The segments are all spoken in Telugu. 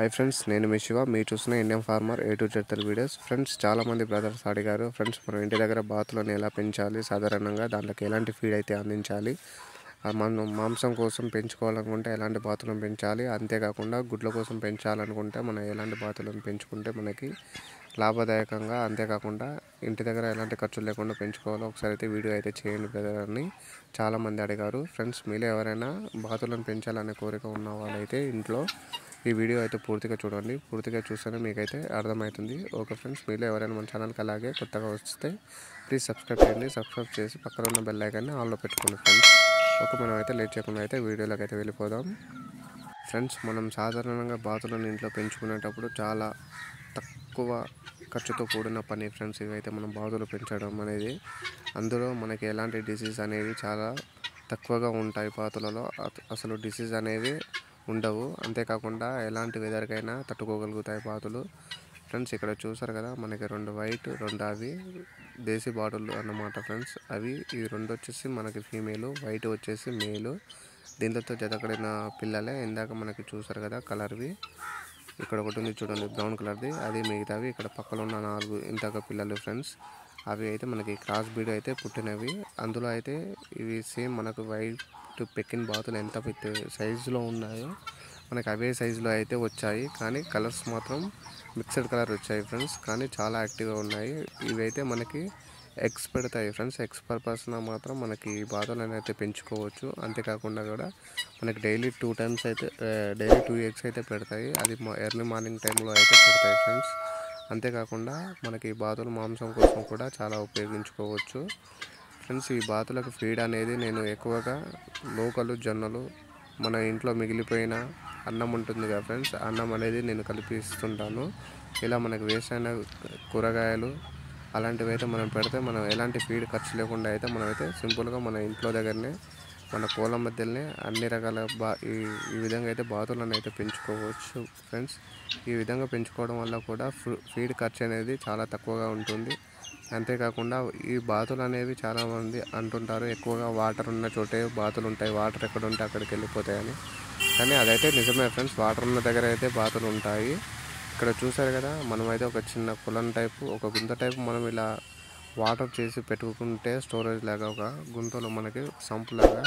హాయ్ ఫ్రెండ్స్ నేను మీ శివ మీరు చూస్తున్న Indian farmer A to Z Telugu videos friends చాలామంది బ్రదర్స్ అడిగారు ఫ్రెండ్స్ మనం ఇంటి దగ్గర బాతులను ఎలా పెంచాలి సాధారణంగా దాంట్లోకి ఎలాంటి ఫీడ్ అయితే అందించాలి ఆ మనం మాంసం కోసం పెంచుకోవాలనుకుంటే ఎలాంటి బాతులను పెంచాలి అంతేకాకుండా గుడ్ల కోసం పెంచాలనుకుంటే మనం ఎలాంటి బాతులను పెంచుకుంటే మనకి లాభదాయకంగా అంతేకాకుండా ఇంటి దగ్గర ఎలాంటి ఖర్చు లేకుండా పెంచుకోవాలో ఒకసారి అయితే వీడియో అయితే చేయండి బ్రదర్ అని చాలామంది అడిగారు ఫ్రెండ్స్ మీలో ఎవరైనా బాతులను పెంచాలనే కోరిక ఉన్న వాళ్ళైతే ఇంట్లో ఈ వీడియో అయితే పూర్తిగా చూడండి పూర్తిగా చూస్తేనే మీకైతే అర్థమవుతుంది ఓకే ఫ్రెండ్స్ మీలో ఎవరైనా మన ఛానల్కి అలాగే కొత్తగా వస్తే ప్లీజ్ సబ్స్క్రైబ్ చేయండి సబ్స్క్రైబ్ చేసి పక్కన ఉన్న బెల్ ఐకాన్ని ఆన్లో పెట్టుకోండి ఫ్రెండ్స్ ఓకే మనం అయితే లేట్ చేయకుండా అయితే వీడియోలోకి అయితే వెళ్ళిపోదాం ఫ్రెండ్స్ మనం సాధారణంగా బాతులను ఇంట్లో పెంచుకునేటప్పుడు చాలా తక్కువ ఖర్చుతో కూడిన పని ఫ్రెండ్స్ ఇవైతే మనం బాతులు పెంచడం అనేది అందులో మనకి ఎలాంటి డిసీజ్ అనేవి చాలా తక్కువగా ఉంటాయి బాతులలో అత- అసలు డిసీజ్ అనేవి ఉండవు అంతేకాకుండా ఎలాంటి వెదర్కైనా తట్టుకోగలుగుతాయి బాతులు ఫ్రెండ్స్ ఇక్కడ చూసారు కదా మనకి రెండు వైట్ రెండు అవి దేశీ బాటులు అన్నమాట ఫ్రెండ్స్ అవి ఈ రెండు వచ్చేసి మనకి ఫీమేల్ వైట్ వచ్చేసి మేలు దీంతో జతకడిన పిల్లలే ఇందాక మనకి చూసారు కదా కలర్వి ఇక్కడ ఒకటి ఉంది చూడండి బ్రౌన్ కలర్ది అది మిగతావి ఇక్కడ పక్కన ఉన్న నాలుగు ఇంతక పిల్లలు ఫ్రెండ్స్ అవి అయితే మనకి క్రాస్ బీడ్ అయితే పుట్టినవి అందులో అయితే ఇవి సేమ్ మనకు వైట్ పెక్కిన బాతులు ఎంత పెద్ద సైజులో ఉన్నాయో మనకి అవే సైజులో అయితే వచ్చాయి కానీ కలర్స్ మాత్రం మిక్స్డ్ కలర్ వచ్చాయి ఫ్రెండ్స్ కానీ చాలా యాక్టివ్గా ఉన్నాయి ఇవైతే మనకి ఎగ్స్ పెడతాయి ఫ్రెండ్స్ ఎగ్స్ పర్పస్న మాత్రం మనకి బాతులను అయితే పెంచుకోవచ్చు అంతేకాకుండా కూడా మనకి డైలీ టూ టైమ్స్ అయితే డైలీ టూ ఎగ్స్ అయితే పెడతాయి అది ఎర్లీ మార్నింగ్ టైంలో అయితే పెడతాయి ఫ్రెండ్స్ అంతేకాకుండా మనకి బాతుల మాంసం కోసం కూడా చాలా ఉపయోగించుకోవచ్చు ఫ్రెండ్స్ ఈ బాతులకు ఫీడ్ అనేది నేను ఎక్కువగా లోకలు జొన్నలు మన ఇంట్లో మిగిలిపోయిన అన్నం ఉంటుంది కదా ఫ్రెండ్స్ అన్నం అనేది నేను కలిపిస్తుంటాను ఇలా మనకు వేస్ట్ అయిన కూరగాయలు అలాంటివి అయితే మనం పెడితే మనం ఎలాంటి ఫీడ్ ఖర్చు లేకుండా అయితే మనమైతే సింపుల్గా మన ఇంట్లో దగ్గరనే మన కోళ్ళ మధ్యలోనే అన్ని రకాల బా ఈ ఈ విధంగా అయితే బాతులను అయితే పెంచుకోవచ్చు ఫ్రెండ్స్ ఈ విధంగా పెంచుకోవడం వల్ల కూడా ఫు- ఫీడ్ ఖర్చు అనేది చాలా తక్కువగా ఉంటుంది అంతేకాకుండా ఈ బాతులు అనేవి చాలామంది అంటుంటారు ఎక్కువగా వాటర్ ఉన్న చోటే బాతులు ఉంటాయి వాటర్ ఎక్కడ ఉంటే అక్కడికి వెళ్ళిపోతాయని కానీ అదైతే నిజమే ఫ్రెండ్స్ వాటర్ ఉన్న దగ్గర అయితే బాతులు ఉంటాయి ఇక్కడ చూసారు కదా మనమైతే ఒక చిన్న కులం టైపు ఒక గుంత టైపు మనం ఇలా వాటర్ చేసి పెట్టుకుంటే స్టోరేజ్ లాగా ఒక గుంతలో మనకి సంపు లాగా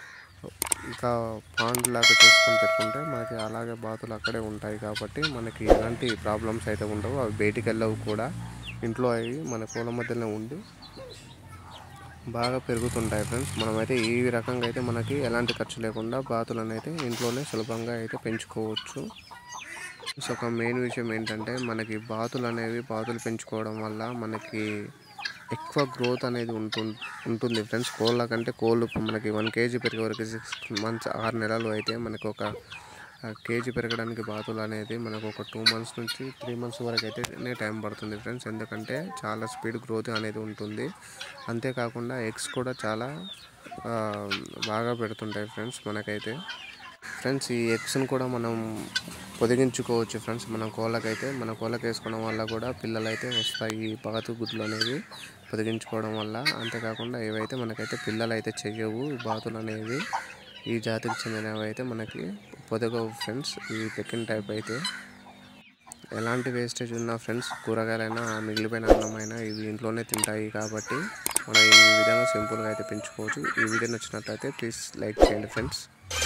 ఇంకా పాండ్ లాగా చేసుకొని పెట్టుకుంటే మనకి అలాగే బాతులు అక్కడే ఉంటాయి కాబట్టి మనకి ఎలాంటి ప్రాబ్లమ్స్ అయితే ఉండవు అవి బయటికి వెళ్ళవు కూడా ఇంట్లో అవి మన పూల మధ్యలో ఉండి బాగా పెరుగుతుంటాయి ఫ్రెండ్స్ మనమైతే ఈ రకంగా అయితే మనకి ఎలాంటి ఖర్చు లేకుండా బాతులను అయితే ఇంట్లోనే సులభంగా అయితే పెంచుకోవచ్చు సో ఒక మెయిన్ విషయం ఏంటంటే మనకి బాతులు అనేవి బాతులు పెంచుకోవడం వల్ల మనకి ఎక్కువ గ్రోత్ అనేది ఉంటుంది ఉంటుంది ఫ్రెండ్స్ కోళ్ళ కంటే కోళ్ళు ఇప్పుడు మనకి వన్ కేజీ పెరిగే వరకు సిక్స్ మంత్స్ ఆరు నెలలు అయితే మనకు ఒక ఆ, కేజీ పెరగడానికి బాతులు అనేది మనకు ఒక టూ మంత్స్ నుంచి త్రీ మంత్స్ వరకు అయితే టైం పడుతుంది ఫ్రెండ్స్ ఎందుకంటే చాలా స్పీడ్ గ్రోత్ అనేది ఉంటుంది అంతేకాకుండా ఎగ్స్ కూడా చాలా ఆ, బాగా పెడుతుంటాయి ఫ్రెండ్స్ మనకైతే ఫ్రెండ్స్ ఈ ఎగ్స్ని కూడా మనం పొదిగించుకోవచ్చు ఫ్రెండ్స్ మన కోళ్ళకైతే మన కోళ్ళకి వేసుకోవడం వల్ల కూడా పిల్లలు అయితే వస్తాయి ఈ బాతు గుడ్లు అనేవి పొదిగించుకోవడం వల్ల అంతేకాకుండా ఏవైతే మనకైతే పిల్లలు అయితే చెయ్యవు ఈ బాతులు అనేవి ఈ జాతికి చెందినవి అయితే మనకి పొదగవు ఫ్రెండ్స్ ఈ పెకిన్ టైప్ అయితే ఎలాంటి వేస్టేజ్ ఉన్న ఫ్రెండ్స్ కూరగాయలైనా మిగిలిపోయిన అన్నమైనా ఇవి ఇంట్లోనే తింటాయి కాబట్టి మనం ఈ విధంగా సింపుల్గా అయితే పెంచుకోవచ్చు ఈ వీడియో నచ్చినట్లయితే ప్లీజ్ లైక్ చేయండి ఫ్రెండ్స్